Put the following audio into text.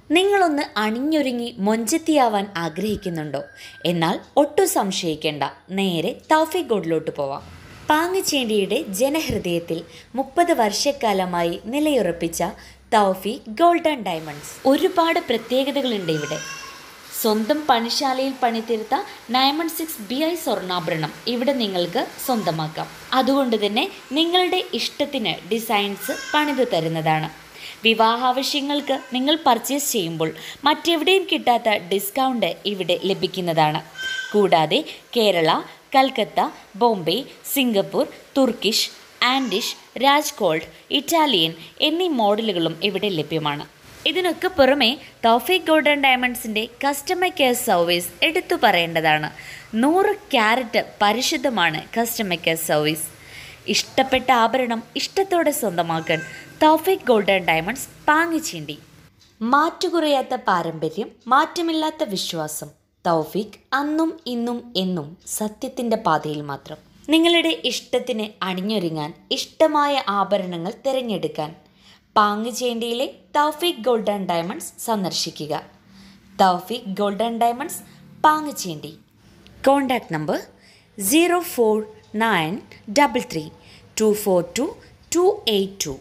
നിങ്ങളൊന്ന് അണിഞ്ഞൊരുങ്ങി മൊഞ്ചത്തിയാവാൻ ആഗ്രഹിക്കുന്നുണ്ടോ എന്നാൽ ഒട്ടും സംശയിക്കേണ്ട നേരെ തൗഫിക് ഗോഡിലോട്ട് പോവാം പാങ്ങിച്ചേണ്ടിയുടെ ജനഹൃദയത്തിൽ മുപ്പത് വർഷക്കാലമായി നിലയുറപ്പിച്ച തൗഫിക് ഗോൾഡൻ ഡയമണ്ട്സ് ഒരുപാട് പ്രത്യേകതകളുണ്ട് ഇവിടെ സ്വന്തം പണിശാലയിൽ പണിതീർത്ത നയൻ സിക്സ് ബി ഐ സ്വർണ്ണാഭരണം ഇവിടെ നിങ്ങൾക്ക് സ്വന്തമാക്കാം അതുകൊണ്ട് തന്നെ നിങ്ങളുടെ ഇഷ്ടത്തിന് ഡിസൈൻസ് പണിതു തരുന്നതാണ് വിവാഹാവശ്യങ്ങൾക്ക് നിങ്ങൾ പർച്ചേസ് ചെയ്യുമ്പോൾ മറ്റെവിടെയും കിട്ടാത്ത ഡിസ്കൗണ്ട് ഇവിടെ ലഭിക്കുന്നതാണ് കൂടാതെ കേരള കൽക്കത്ത ബോംബെ സിംഗപ്പൂർ തുർക്കിഷ് ആൻഡിഷ് രാജ്കോൾഡ് ഇറ്റാലിയൻ എന്നീ മോഡലുകളും ഇവിടെ ലഭ്യമാണ് ഇതിനൊക്കെ പുറമെ തോഫിക് ഗോൾഡൻ ഡയമണ്ട്സിൻ്റെ കസ്റ്റമർ കെയർ സർവീസ് എടുത്തു പറയേണ്ടതാണ് നൂറ് ക്യാരറ്റ് പരിശുദ്ധമാണ് കസ്റ്റമർ കെയർ സർവീസ് ഇഷ്ടപ്പെട്ട ആഭരണം ഇഷ്ടത്തോടെ സ്വന്തമാക്കാൻ തോഫിക് ഗോൾഡൻ ഡയമണ്ട്സ് പാങ്ങിച്ചേണ്ടി മാറ്റുകുറയാത്ത പാരമ്പര്യം മാറ്റമില്ലാത്ത വിശ്വാസം തൗഫീഖ് അന്നും ഇന്നും എന്നും സത്യത്തിൻ്റെ പാതയിൽ മാത്രം നിങ്ങളുടെ ഇഷ്ടത്തിന് അണിഞ്ഞൊരുങ്ങാൻ ഇഷ്ടമായ ആഭരണങ്ങൾ തിരഞ്ഞെടുക്കാൻ പാങ്ങുചേണ്ടിയിലെ തൗഫീഖ് ഗോൾഡൻ ഡയമണ്ട്സ് സന്ദർശിക്കുക തൗഫീഖ് ഗോൾഡൻ ഡയമണ്ട്സ് പാങ്ങുചേണ്ടി contact number zero four nine double three two four two two eight to